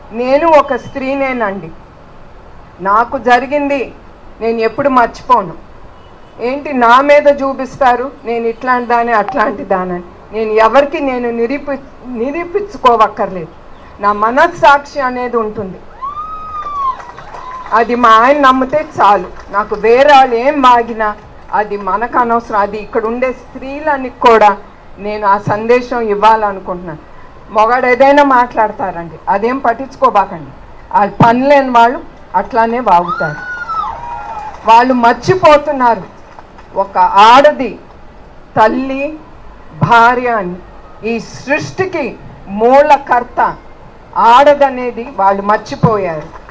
నేను ఒక స్త్రీనేనండి నాకు జరిగింది నేను ఎప్పుడు మర్చిపోను ఏంటి నా మీద చూపిస్తారు నేను ఇట్లాంటి దాని అట్లాంటి దానని నేను ఎవరికి నేను నిరూపి నిరూపించుకోవక్కర్లేదు నా మనస్సాక్షి అనేది ఉంటుంది అది మా ఆయన నమ్మితే చాలు నాకు వేరే వాళ్ళు ఏం మాగినా అది మనకు అనవసరం అది ఇక్కడ ఉండే స్త్రీలని కూడా నేను ఆ సందేశం ఇవ్వాలనుకుంటున్నాను మొగాడు ఏదైనా మాట్లాడతారండి అదేం పట్టించుకోబాకండి వాళ్ళు పనిలేని వాళ్ళు అట్లానే వాగుతారు వాళ్ళు మర్చిపోతున్నారు ఒక ఆడది తల్లి భార్య అని ఈ సృష్టికి మూలకర్త ఆడదనేది వాళ్ళు మర్చిపోయారు